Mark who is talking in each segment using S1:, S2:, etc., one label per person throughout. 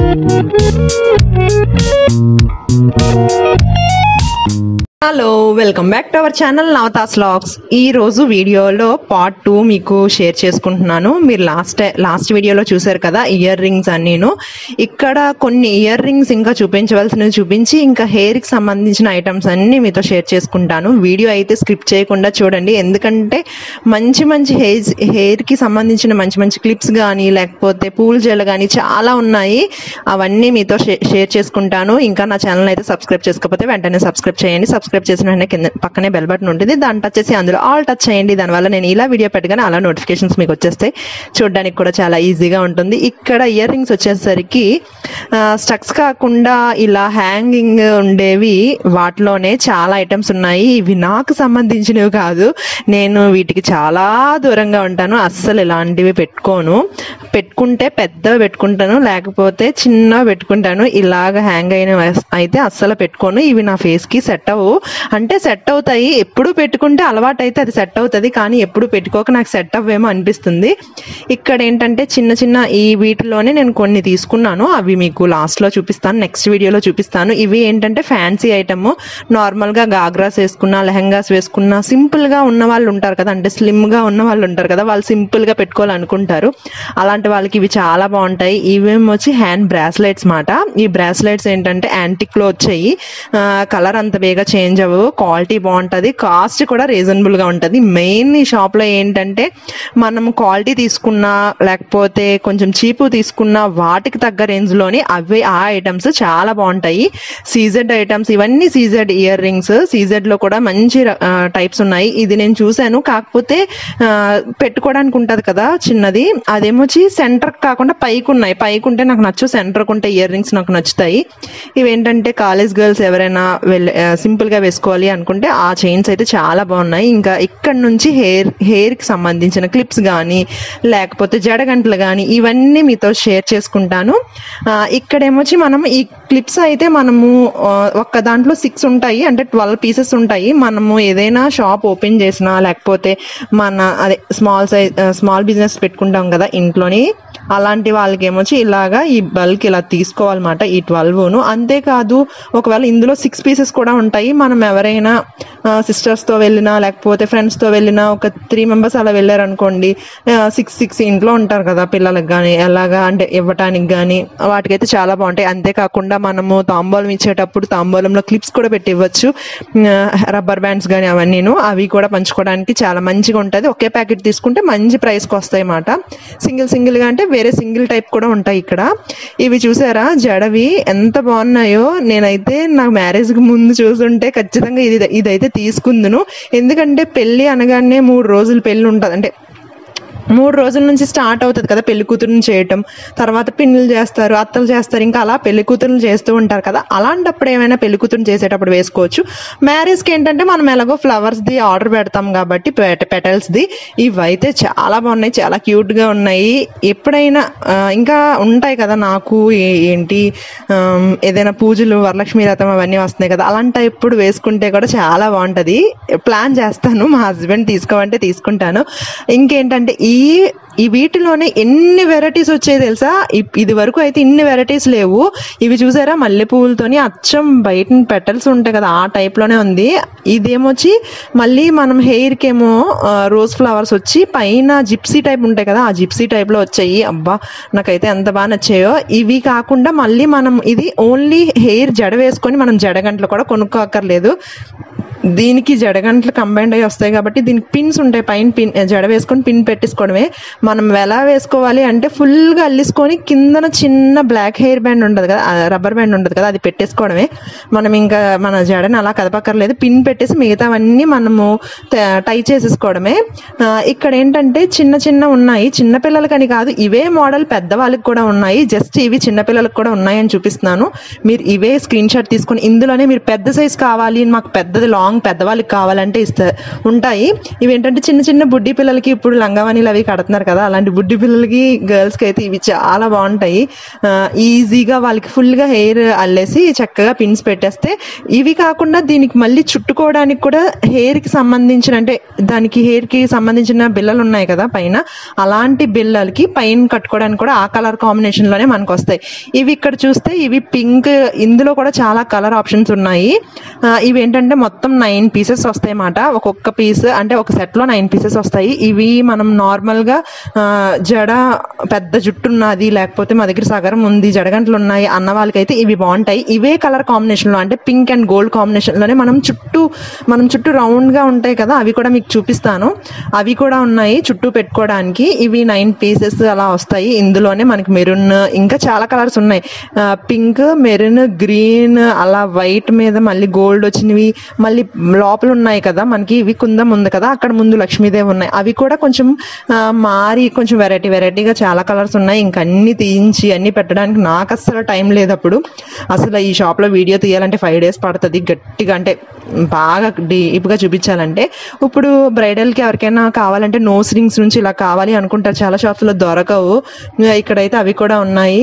S1: hello welcome back to our channel Navatha's vlogs ఈ రోజు వీడియోలో పార్ట్ టూ మీకు షేర్ చేసుకుంటున్నాను మీరు లాస్ట్ లాస్ట్ వీడియోలో చూశారు కదా ఇయర్ రింగ్స్ అన్నీను ఇక్కడ కొన్ని ఇయర్ రింగ్స్ ఇంకా చూపించవలసినవి చూపించి ఇంకా హెయిర్ కి సంబంధించిన ఐటమ్స్ అన్ని మీతో షేర్ చేసుకుంటాను వీడియో అయితే స్క్రిప్ట్ చేయకుండా చూడండి ఎందుకంటే మంచి మంచి హెయిర్ హెయిర్ కి సంబంధించిన మంచి మంచి క్లిప్స్ కానీ లేకపోతే పూల్ జెల్ కానీ చాలా ఉన్నాయి అవన్నీ మీతో షే- షేర్ చేసుకుంటాను ఇంకా నా ఛానల్ అయితే సబ్స్క్రైబ్ చేసుకోకపోతే వెంటనే సబ్స్క్రైబ్ చేయండి సబ్స్క్రైబ్ చేసిన వెంటనే కింద పక్కనే బెల్ బటన్ ఉంటుంది దాన్ని టచ్ చేసి అందులో ఆల్ టచ్ చేయండి దానివల్ల నేను ఇలా వీడియో పెట్టగానే అలా నోటిఫికేషన్స్ మీకు వచ్చేస్తాయి చూడడానికి కూడా చాలా ఈజీగా ఉంటుంది ఇక్కడ ఇయర్ రింగ్స్ వచ్చేసరికి స్టక్స్ కాకుండా ఇలా హ్యాంగింగ్ ఉండేవి వాటిలోనే చాలా ఐటమ్స్ ఉన్నాయి ఇవి నాకు సంబంధించినవి కాదు నేను వీటికి చాలా దూరంగా ఉంటాను అస్సలు ఇలాంటివి పెట్టుకోను పెట్టుకుంటే పెద్దవి పెట్టుకుంటాను లేకపోతే చిన్నవి పెట్టుకుంటాను ఇలాగ హ్యాంగ్ అయిన అయితే అస్సలు పెట్టుకోను ఇవి నా ఫేస్ కి సెట్ అవ్వు అంటే సెట్ అవుతాయి ఎప్పుడు పెట్టుకుంటే అలవాటు అయితే అది సెట్ అవుతుంది కానీ ఎప్పుడు పెట్టుకోక నాకు సెట్ అవ్వేమో అనిపిస్తుంది ఇక్కడ ఏంటంటే చిన్న చిన్న ఈ వీటిలోనే నేను కొన్ని తీసుకున్నాను అవి మీకు లాస్ట్ లో చూపిస్తాను నెక్స్ట్ వీడియోలో చూపిస్తాను ఇవి ఏంటంటే ఫ్యాన్సీ ఐటమ్ నార్మల్ గా గాగ్రాస్ వేసుకున్నా లెహంగాస్ వేసుకున్నా సింపుల్ గా ఉన్న వాళ్ళు ఉంటారు కదా అంటే స్లిమ్ గా ఉన్న వాళ్ళు ఉంటారు కదా వాళ్ళు సింపుల్ గా పెట్టుకోవాలనుకుంటారు అలాంటి వాళ్ళకి ఇవి చాలా బాగుంటాయి ఇవేమో వచ్చి హ్యాండ్ బ్రాస్లెట్స్ మాట ఈ బ్రాస్లెట్స్ ఏంటంటే యాంటిక్ లో వచ్చాయి కలర్ అంత బేగా చేంజ్ అవ్వవు క్వాలిటీ బాగుంటది కాస్ట్ కూడా రీజనబుల్ గా ఉంటది మెయిన్ ఈ షాప్ లో ఏంటంటే మనం క్వాలిటీ తీసుకున్నా లేకపోతే కొంచెం చీపు తీసుకున్నా వాటికి తగ్గ రేంజ్ లోని అవి ఆ ఐటమ్స్ చాలా బాగుంటాయి సీజెడ్ ఐటమ్స్ ఇవన్నీ సీజెడ్ ఇయర్ రింగ్స్ సీజెడ్ లో కూడా మంచి టైప్స్ ఉన్నాయి ఇది నేను చూశాను కాకపోతే ఆ, పెట్టుకోవడానికి ఉంటది కదా చిన్నది అదేమొచ్చి సెంటర్ కాకుండా పైకి ఉన్నాయి పైకి ఉంటే నాకు నచ్చు సెంటర్ ఉంటే ఇయర్ రింగ్స్ నాకు నచ్చుతాయి ఇవేంటంటే కాలేజ్ గర్ల్స్ ఎవరైనా వెళ్ళ సింపుల్ గా వేసుకోవాలి అనుకుంటే ఆ చైన్స్ అయితే చాలా బాగున్నాయి ఇంకా ఇక్కడ నుంచి హెయిర్ హెయిర్ కి సంబంధించిన క్లిప్స్ కానీ లేకపోతే జడగంటలు కానీ ఇవన్నీ మీతో షేర్ చేసుకుంటాను ఆ, ఇక్కడేమొచ్చి మనం ఈ క్లిప్స్ అయితే మనము ఆ, ఒక్క దాంట్లో సిక్స్ ఉంటాయి అంటే ట్వెల్వ్ పీసెస్ ఉంటాయి మనము ఏదైనా షాప్ ఓపెన్ చేసినా లేకపోతే మన అదే స్మాల్ సైజ్ స్మాల్ బిజినెస్ పెట్టుకుంటాం కదా ఇంట్లోని అలాంటి వాళ్ళకి ఏమొచ్చి ఇలాగా ఈ బల్క్ ఇలా తీసుకోవాలన్నమాట ఈ ట్వెల్వ్ను అంతేకాదు ఒకవేళ ఇందులో సిక్స్ పీసెస్ కూడా ఉంటాయి మనం ఎవరైనా సిస్టర్స్ తో వెళ్ళినా లేకపోతే ఫ్రెండ్స్ తో వెళ్ళినా ఒక త్రీ మెంబర్స్ అలా వెళ్ళారనుకోండి సిక్స్ సిక్స్ ఇంట్లో ఉంటారు కదా పిల్లలకు కానీ ఎలాగా అంటే ఇవ్వటానికి కానీ వాటికైతే చాలా బాగుంటాయి అంతేకాకుండా మనము తాంబూలం ఇచ్చేటప్పుడు తాంబూలంలో క్లిప్స్ కూడా పెట్టి ఇవ్వచ్చు రబ్బర్ బ్యాండ్స్ కానీ అవన్నీను అవి కూడా పంచుకోవడానికి చాలా మంచిగా ఉంటుంది ఒకే ప్యాకెట్ తీసుకుంటే మంచి ప్రైస్కి వస్తాయి అన్నమాట సింగిల్ సింగిల్ గా అంటే వేరే సింగిల్ టైప్ కూడా ఉంటాయి ఇక్కడ ఇవి చూసారా జడవి ఎంత బాగున్నాయో నేనైతే నాకు మ్యారేజ్ కి ముందు చూసుంటే ఖచ్చితంగా ఇది ఇదైతే తీసుకుందును ఎందుకంటే పెళ్లి అనగానే మూడు రోజులు పెళ్లి ఉంటుంది అంటే మూడు రోజుల నుంచి స్టార్ట్ అవుతుంది కదా పెళ్లి కూతురుని చేయటం తర్వాత పిన్నులు చేస్తారు అత్తలు చేస్తారు ఇంకా అలా పెళ్లి కూతురుని చేస్తూ ఉంటారు కదా అలాంటప్పుడు ఏమైనా పెళ్లి కూతురుని చేసేటప్పుడు వేసుకోవచ్చు మ్యారేజ్కి ఏంటంటే మనం ఎలాగో ఫ్లవర్స్ది ఆర్డర్ పెడతాం కాబట్టి పెటల్స్ది ఇవైతే చాలా బాగున్నాయి చాలా క్యూట్గా ఉన్నాయి ఎప్పుడైనా ఆ, ఇంకా ఉంటాయి కదా నాకు ఏ- ఏంటి ఆమ్, ఏదైనా పూజలు వరలక్ష్మి రథం అవన్నీ వస్తున్నాయి కదా అలాంటప్పుడు వేసుకుంటే కూడా చాలా బాగుంటది ప్లాన్ చేస్తాను మా హస్బెండ్ తీసుకోమంటే తీసుకుంటాను ఇంకేంటంటే ఈ ఈ వీటిలోనే ఎన్ని వెరైటీస్ వచ్చాయి తెలుసా ఇప్- ఇది వరకు అయితే ఇన్ని వెరైటీస్ లేవు ఇవి చూసారా మల్లె పువ్వులతోని అచ్చం బయట పెటల్స్ ఉంటాయి కదా ఆ type లోనే ఉంది ఇదేమొచ్చి మళ్ళీ మనం hair కి ఏమో రోజ్ ఫ్లవర్స్ వచ్చి పైన జిప్సీ టైప్ ఉంటాయి కదా ఆ జిప్సీ టైప్ లో వచ్చాయి అబ్బా నాకైతే ఎంత బాగా నచ్చాయో ఇవి కాకుండా మళ్ళీ మనం ఇది ఓన్లీ హెయిర్ జడ వేసుకొని మనం జడగంటలు కూడా కొనుక్కోక్కర్లేదు దీనికి జడగంటలు కంబైండ్ అయ్యి వస్తాయి కాబట్టి దీనికి పిన్స్ ఉంటాయి పైన పిన్ జడ వేసుకొని పిన్ పెట్టేసుకోవడమే మనం ఎలా వేసుకోవాలి అంటే ఫుల్గా అల్లిసుకొని కిందన చిన్న బ్లాక్ హెయిర్ బ్యాండ్ ఉంటుంది కదా రబ్బర్ బ్యాండ్ ఉంటుంది కదా అది పెట్టేసుకోవడమే మనం ఇంకా మన జడని అలా కదపక్కర్లేదు పిన్ పెట్టేసి మిగతావన్నీ మనము టై చేసేసుకోవడమే ఆ, ఇక్కడ ఏంటంటే చిన్న చిన్న ఉన్నాయి చిన్న పిల్లలకని కాదు ఇవే మోడల్ పెద్దవాళ్ళకి కూడా ఉన్నాయి జస్ట్ ఇవి చిన్న పిల్లలకు కూడా ఉన్నాయని చూపిస్తున్నాను మీరు ఇవే స్క్రీన్ షాట్ తీసుకొని ఇందులోనే మీరు పెద్ద సైజ్ కావాలి మాకు పెద్దది లాంగ్ పెద్దవాళ్ళకి కావాలంటే ఇస్తా ఉంటాయి ఇవి ఏంటంటే చిన్న చిన్న బుడ్డి పిల్లలకి ఇప్పుడు లంగావనీలు అవి కడుతున్నారు కదా కదా అలాంటి బుడ్డి పిల్లలకి గర్ల్స్కి అయితే ఇవి చాలా బాగుంటాయి ఆ, ఈజీగా వాళ్ళకి ఫుల్గా హెయిర్ అల్లేసి చక్కగా పిన్స్ పెట్టేస్తే ఇవి కాకుండా దీనికి మళ్ళీ చుట్టుకోవడానికి కూడా హెయిర్కి సంబంధించిన అంటే దానికి హెయిర్కి సంబంధించిన బిల్లలు ఉన్నాయి కదా పైన అలాంటి బిల్లలకి పైన కట్టుకోవడానికి కూడా ఆ కలర్ కాంబినేషన్లోనే మనకు వస్తాయి ఇవి ఇక్కడ చూస్తే ఇవి పింక్ ఇందులో కూడా చాలా కలర్ ఆప్షన్స్ ఉన్నాయి ఆ, ఇవి ఏంటంటే మొత్తం నైన్ పీసెస్ వస్తాయి అన్నమాట ఒక్కొక్క పీస్ అంటే ఒక సెట్లో నైన్ పీసెస్ వస్తాయి ఇవి మనం నార్మల్గా ఆ, జడ పెద్ద జుట్టు ఉన్నది లేకపోతే మా దగ్గర సగరం ఉంది జడగంటలు ఉన్నాయి అన్న వాళ్ళకైతే ఇవి బాగుంటాయి ఇవే కలర్ కాంబినేషన్లో అంటే పింక్ అండ్ గోల్డ్ కాంబినేషన్లోనే మనం చుట్టూ మనం చుట్టూ రౌండ్గా ఉంటాయి కదా అవి కూడా మీకు చూపిస్తాను అవి కూడా ఉన్నాయి చుట్టూ పెట్టుకోవడానికి ఇవి నైన్ పీసెస్ అలా వస్తాయి ఇందులోనే మనకి మెరూన్ ఇంకా చాలా కలర్స్ ఉన్నాయి పింక్ మెరూన్ గ్రీన్ అలా వైట్ మీద మళ్ళీ గోల్డ్ వచ్చినవి మళ్ళీ లోపల ఉన్నాయి కదా మనకి ఇవి కుందం ఉంది కదా అక్కడ ముందు లక్ష్మీదేవి ఉన్నాయి అవి కూడా కొంచెం ఆ, మారి కొంచెం వెరైటీ వెరైటీగా చాలా కలర్స్ ఉన్నాయి ఇంకా అన్ని తీయించి అన్ని పెట్టడానికి నాకు అస్సలు టైం లేదు అప్పుడు అసలు ఈ షాప్లో వీడియో తీయాలంటే ఫైవ్ డేస్ పడుతుంది గట్టిగా అంటే బాగా డీప్గా చూపించాలంటే ఇప్పుడు బ్రైడల్కి ఎవరికైనా కావాలంటే నోస్ రింగ్స్ నుంచి ఇలా కావాలి అనుకుంటారు చాలా షాప్స్లో దొరకవు ఇక్కడైతే అవి కూడా ఉన్నాయి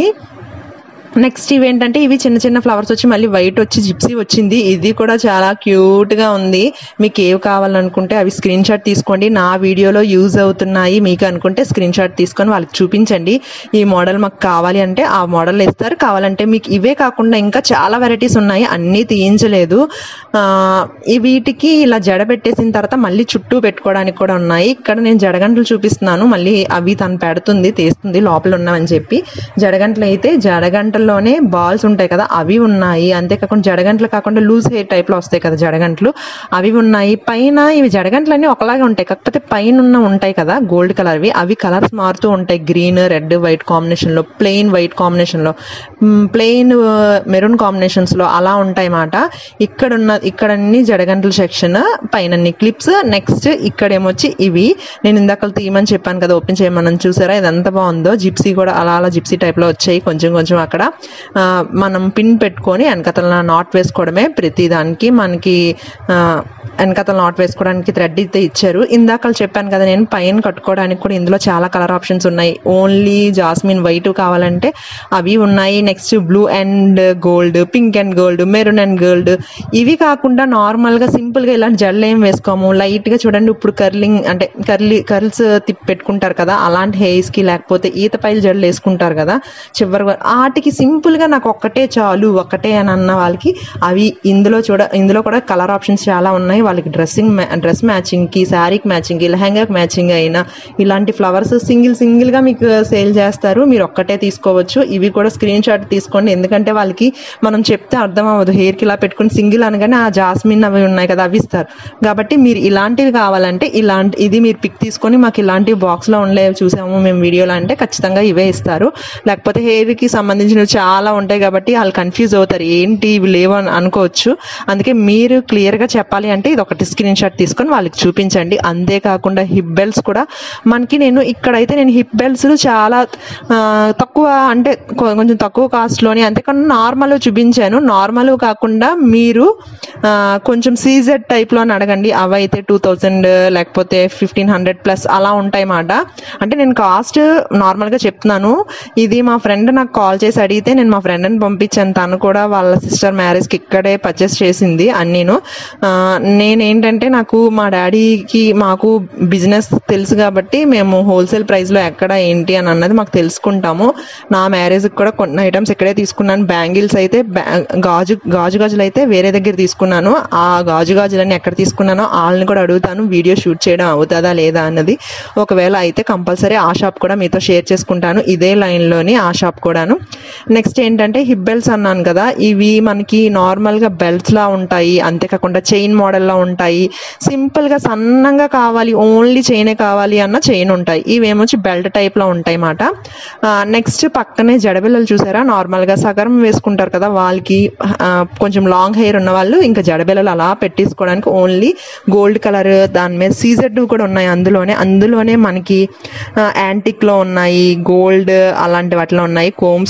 S1: నెక్స్ట్ ఇవి ఏంటంటే ఇవి చిన్న చిన్న ఫ్లవర్స్ వచ్చి మళ్ళీ వైట్ వచ్చి జిప్సీ వచ్చింది ఇది కూడా చాలా క్యూట్ గా ఉంది మీకు ఏవి కావాలనుకుంటే అవి స్క్రీన్ షాట్ తీసుకోండి నా వీడియోలో యూజ్ అవుతున్నాయి మీకు అనుకుంటే స్క్రీన్ షాట్ తీసుకొని వాళ్ళకి చూపించండి ఈ మోడల్ మాకు కావాలి అంటే ఆ మోడల్ ఇస్తారు కావాలంటే మీకు ఇవే కాకుండా ఇంకా చాలా వెరైటీస్ ఉన్నాయి అన్నీ తీయించలేదు ఆ, ఈ వీటికి ఇలా జడ పెట్టేసిన తర్వాత మళ్ళీ చుట్టూ పెట్టుకోవడానికి కూడా ఉన్నాయి ఇక్కడ నేను జడగంటలు చూపిస్తున్నాను మళ్ళీ అవి తను పెడుతుంది తీస్తుంది లోపల ఉన్నామని చెప్పి జడగంటలు అయితే జడగంటల్లోనే బాల్స్ ఉంటాయి కదా అవి ఉన్నాయి అంతేకాకుండా జడగంటలు కాకుండా లూజ్ హెయిర్ టైప్లో వస్తాయి కదా జడగంటలు అవి ఉన్నాయి పైన ఇవి జడగంటలన్నీ ఒకలాగే ఉంటాయి కాకపోతే పైన ఉన్న ఉంటాయి కదా గోల్డ్ కలర్వి అవి కలర్స్ మారుతూ ఉంటాయి గ్రీన్ రెడ్ వైట్ కాంబినేషన్లో ప్లెయిన్ వైట్ కాంబినేషన్లో ప్లెయిన్ మెరూన్ కాంబినేషన్స్లో అలా ఉంటాయి మాట ఇక్కడ ఉన్న ఇక్కడ అన్ని జడగంటల సెక్షన్ పైన క్లిప్స్ నెక్స్ట్ ఇక్కడ ఏమొచ్చి ఇవి నేను ఇందాక తీయమని చెప్పాను కదా ఓపెన్ చేయమని చూసారా ఇది ఎంత బాగుందో జిప్సీ కూడా అలా అలా జిప్సీ టైప్లో వచ్చాయి కొంచెం కొంచెం అక్కడ ఆ, మనం పిన్ పెట్టుకొని వెనకతల నాట్ వేసుకోవడమే ప్రతి దానికి మనకి ఆ, వెనకతల నాట్ వేసుకోవడానికి థ్రెడ్ అయితే ఇచ్చారు ఇందాక చెప్పాను కదా నేను పైన కట్టుకోవడానికి కూడా ఇందులో చాలా కలర్ ఆప్షన్స్ ఉన్నాయి ఓన్లీ జాస్మిన్ వైట్ కావాలంటే అవి ఉన్నాయి next blue and gold pink and gold maroon and gold ఇవి కాకుండా నార్మల్గా సింపుల్గా ఇలాంటి జడలు ఏం వేసుకోము లైట్గా చూడండి ఇప్పుడు కర్లింగ్ అంటే కర్లీ కర్ల్స్ తిప్పి పెట్టుకుంటారు కదా అలాంటి హెయిర్స్కి లేకపోతే ఈత పైలు జడలు వేసుకుంటారు కదా చివరి వరకు వాటికి సింపుల్గా నాకు ఒక్కటే చాలు ఒక్కటే అని అన్న వాళ్ళకి అవి ఇందులో చూడ ఇందులో కూడా కలర్ ఆప్షన్స్ చాలా ఉన్నాయి వాళ్ళకి డ్రెస్సింగ్ డ్రెస్ మ్యాచింగ్కి శారీకి మ్యాచింగ్కి లెహంగాకి మ్యాచింగ్ అయినా ఇలాంటి ఫ్లవర్స్ సింగిల్ సింగిల్గా మీకు సేల్ చేస్తారు మీరు ఒక్కటే తీసుకోవచ్చు ఇవి కూడా స్క్రీన్ షాట్ తీసుకోండి ఎందుకంటే వాళ్ళకి మనం చెప్తే అర్థం అవ్వదు హెయిర్కి ఇలా పెట్టుకుని సింగిల్ అనగానే ఆ జాస్మిన్ అవి ఉన్నాయి కదా అవి ఇస్తారు కాబట్టి మీరు ఇలాంటివి కావాలంటే ఇలాంటి ఇది మీరు పిక్ తీసుకొని మాకు ఇలాంటి బాక్స్లో ఉండలే చూసాము మేము వీడియోలో అంటే ఖచ్చితంగా ఇవే ఇస్తారు లేకపోతే హెయిర్కి సంబంధించినవి చాలా ఉంటాయి కాబట్టి వాళ్ళు కన్ఫ్యూజ్ అవుతారు ఏంటి ఇవి లేవు అని అనుకోవచ్చు అందుకే మీరు క్లియర్గా చెప్పాలి అంటే ఇది ఒకటి స్క్రీన్ షాట్ తీసుకొని వాళ్ళకి చూపించండి అంతేకాకుండా హిప్ బెల్ట్స్ కూడా మనకి నేను ఇక్కడైతే నేను హిప్ బెల్ట్స్ చాలా ఆ, తక్కువ అంటే కొ- కొంచెం తక్కువ కాస్ట్లోని అంతేకాకుండా నార్మల్ చూపించాను నార్మల్ కాకుండా మీరు ఆ, కొంచెం సీజెడ్ టైప్లో అని అడగండి అవి అయితే టూ థౌజండ్ లేకపోతే ఫిఫ్టీన్ హండ్రెడ్ ప్లస్ అలా ఉంటాయి మాట అంటే నేను కాస్ట్ నార్మల్గా చెప్తున్నాను ఇది మా ఫ్రెండ్ నాకు కాల్ చేసి అడిగితే నేను మా ఫ్రెండ్ని పంపించాను తను కూడా వాళ్ళ సిస్టర్ మ్యారేజ్కి ఇక్కడే పర్చేస్ చేసింది అన్నీను ఆ, నేనేంటంటే నాకు మా డాడీకి మాకు బిజినెస్ తెలుసు కాబట్టి మేము హోల్సేల్ ప్రైస్లో ఎక్కడ ఏంటి అని అన్నది మాకు తెలుసుకుంటాము నా మ్యారేజ్కి కూడా కొన్ని ఐటమ్స్ ఇక్కడే తీసుకున్నాను బ్యాంగిల్స్ అయితే బ్యా- గాజు గాజు గాజులు అయితే వేరే దగ్గర తీసుకున్నాను ఆ గాజు గాజులన్నీ ఎక్కడ తీసుకున్నానో వాళ్ళని కూడా అడుగుతాను వీడియో షూట్ చేయడం అవుతుందా లేదా అన్నది ఒకవేళ అయితే కంపల్సరీ ఆ షాప్ కూడా మీతో షేర్ చేసుకుంటాను ఇదే లైన్లోని ఆ షాప్ కూడాను నెక్స్ట్ ఏంటంటే హిప్ బెల్ట్స్ అన్నాను కదా ఇవి మనకి నార్మల్గా బెల్ట్స్లా ఉంటాయి అంతేకాకుండా చైన్ మోడల్లో ఉంటాయి సింపుల్గా సన్నంగా కావాలి ఓన్లీ చైనే కావాలి అన్న చైన్ ఉంటాయి ఇవేమొచ్చి బెల్ట్ టైప్లో ఉంటాయి మాట నెక్స్ట్ పక్కనే జడబిల్లలు చూసారా నార్మల్గా సగరం వేసుకుంటారు కదా వాళ్ళకి ఆ, కొంచెం లాంగ్ హెయిర్ ఉన్న వాళ్ళు ఇంకా జడబిల్లలు అలా పెట్టేసుకోవడానికి ఓన్లీ గోల్డ్ కలర్ దాని మీద సీజెడ్ కూడా ఉన్నాయి అందులోనే అందులోనే మనకి యాంటిక్లో ఉన్నాయి గోల్డ్ అలాంటి వాటిలో ఉన్నాయి కోమ్స్ కూడా చాలా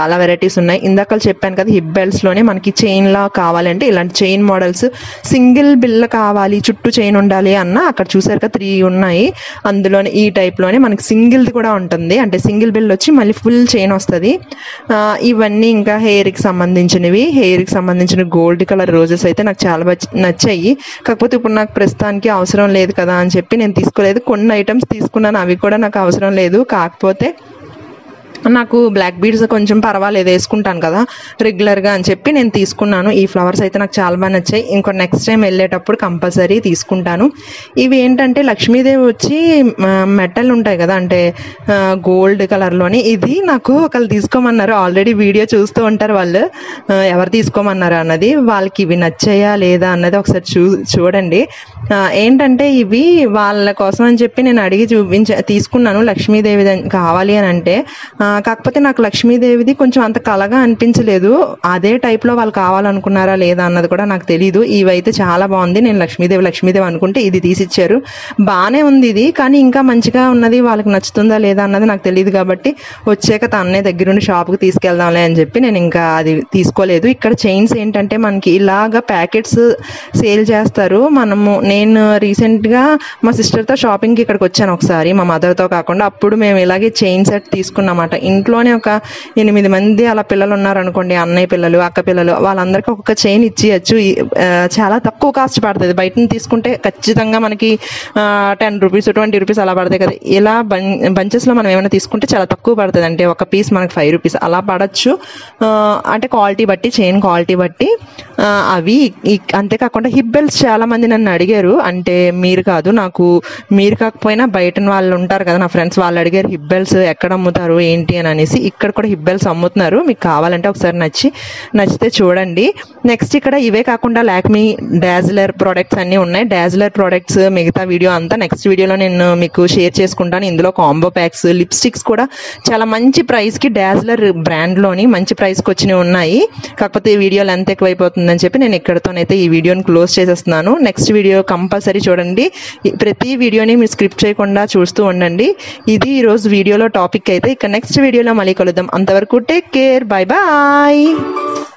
S1: చాలా వెరైటీస్ ఉన్నాయి ఇందాక చెప్పాను కదా హిప్ బెల్ట్స్లోనే మనకి చైన్ లా కావాలంటే ఇలాంటి చైన్ మోడల్స్ సింగిల్ బిల్ల కావాలి చుట్టూ చైన్ ఉండాలి అన్న అక్కడ చూసారు కదా త్రీ ఉన్నాయి అందులోనే ఈ టైప్లోనే మనకి సింగిల్ది కూడా ఉంటుంది అంటే సింగిల్ బిల్ వచ్చి మళ్ళీ ఫుల్ చైన్ వస్తుంది ఆ, ఇవన్నీ ఇంకా హెయిర్కి సంబంధించినవి హెయిర్కి సంబంధించిన గోల్డ్ కలర్ రోజెస్ అయితే నాకు చాలా బచ్- నచ్చాయి కాకపోతే ఇప్పుడు నాకు ప్రస్తుతానికి అవసరం లేదు కదా అని చెప్పి నేను తీసుకోలేదు కొన్ని ఐటమ్స్ తీసుకున్నాను అవి కూడా నాకు అవసరం లేదు కాకపోతే నాకు బ్లాక్ బీడ్స్ కొంచెం పర్వాలేదు వేసుకుంటాను కదా రెగ్యులర్గా అని చెప్పి నేను తీసుకున్నాను ఈ ఫ్లవర్స్ అయితే నాకు చాలా బాగా నచ్చాయి ఇంకో నెక్స్ట్ టైం వెళ్ళేటప్పుడు కంపల్సరీ తీసుకుంటాను ఇవి ఏంటంటే లక్ష్మీదేవి వచ్చి మెటల్ ఉంటాయి కదా అంటే గోల్డ్ కలర్లోని ఇది నాకు ఒకళ్ళు తీసుకోమన్నారు ఆల్రెడీ వీడియో చూస్తూ ఉంటారు వాళ్ళు ఆ, ఎవరు తీసుకోమన్నారు అన్నది వాళ్ళకి ఇవి నచ్చాయా లేదా అన్నది ఒకసారి చూ చూడండి ఆ, ఏంటంటే ఇవి వాళ్ళ కోసం అని చెప్పి నేను అడిగి చూపించ తీసుకున్నాను లక్ష్మీదేవి కావాలి అని అంటే ఆ, కాకపోతే నాకు లక్ష్మీదేవిది కొంచెం అంత కలగా అనిపించలేదు అదే టైప్లో వాళ్ళు కావాలనుకున్నారా లేదా అన్నది కూడా నాకు తెలియదు ఇవైతే చాలా బాగుంది నేను లక్ష్మీదేవి లక్ష్మీదేవి అనుకుంటే ఇది తీసిచ్చారు బాగానే ఉంది ఇది కానీ ఇంకా మంచిగా ఉన్నది వాళ్ళకి నచ్చుతుందా లేదా అన్నది నాకు తెలియదు కాబట్టి వచ్చాక తన్నే దగ్గరుండి షాప్కి తీసుకెళ్దాంలే అని చెప్పి నేను ఇంకా అది తీసుకోలేదు ఇక్కడ చైన్స్ ఏంటంటే మనకి ఇలాగా ప్యాకెట్స్ సేల్ చేస్తారు మనము నేను రీసెంట్గా మా సిస్టర్తో షాపింగ్కి ఇక్కడికి వచ్చాను ఒకసారి మా మదర్తో కాకుండా అప్పుడు మేము ఇలాగే చైన్ సెట్ తీసుకున్నమాట ఇంట్లోనే ఒక ఎనిమిది మంది అలా పిల్లలు ఉన్నారనుకోండి అన్నయ్య పిల్లలు అక్క పిల్లలు వాళ్ళందరికీ ఒక్కొక్క చైన్ ఇచ్చేయచ్చు ఈ- ఆ, చాలా తక్కువ కాస్ట్ పడుతుంది బయట నుంచి తీసుకుంటే ఖచ్చితంగా మనకి టెన్ రూపీస్ ట్వంటీ రూపీస్ అలా పడతాయి కదా ఇలా బం బంచెస్లో మనం ఏమైనా తీసుకుంటే చాలా తక్కువ పడుతుంది అంటే ఒక పీస్ మనకి ఫైవ్ రూపీస్ అలా పడచ్చు ఆ, అంటే క్వాలిటీ బట్టి చైన్ క్వాలిటీ బట్టి ఆ, అవి ఈ- అంతేకాకుండా హిప్ బెల్ట్స్ చాలా మంది నన్ను అడిగారు అంటే మీరు కాదు నాకు మీరు కాకపోయినా బయట వాళ్ళు ఉంటారు కదా నా ఫ్రెండ్స్ వాళ్ళు అడిగారు హిప్ బెల్ట్స్ ఎక్కడ అమ్ముతారు ఏంటి అని అనేసి ఇక్కడ కూడా హిప్ బెల్ట్స్ అమ్ముతున్నారు మీకు కావాలంటే ఒకసారి నచ్చి నచ్చితే చూడండి నెక్స్ట్ ఇక్కడ ఇవే కాకుండా లాక్మీ డాజిలర్ ప్రోడక్ట్స్ అన్నీ ఉన్నాయి డాజిలర్ ప్రోడక్ట్స్ మిగతా వీడియో అంతా నెక్స్ట్ వీడియోలో నేను మీకు షేర్ చేసుకుంటాను ఇందులో కాంబో ప్యాక్స్ లిప్స్టిక్స్ కూడా చాలా మంచి ప్రైస్కి డాజిలర్ బ్రాండ్లోని మంచి ప్రైస్కి వచ్చినవి ఉన్నాయి కాకపోతే ఈ వీడియో లెంత్ ఎక్కువైపోతుందని చెప్పి నేను ఇక్కడతోనైతే ఈ వీడియోని క్లోజ్ చేసేస్తున్నాను నెక్స్ట్ వీడియో కంపల్సరీ చూడండి ఈ ప్రతి వీడియోని మీరు స్క్రిప్ట్ చేయకుండా చూస్తూ ఉండండి ఇది ఈరోజు వీడియోలో టాపిక్ అయితే ఇక నెక్స్ట్ వీడియోలో మళ్ళీ కలుద్దాం అంతవరకు టేక్ కేర్ బాయ్ బాయ్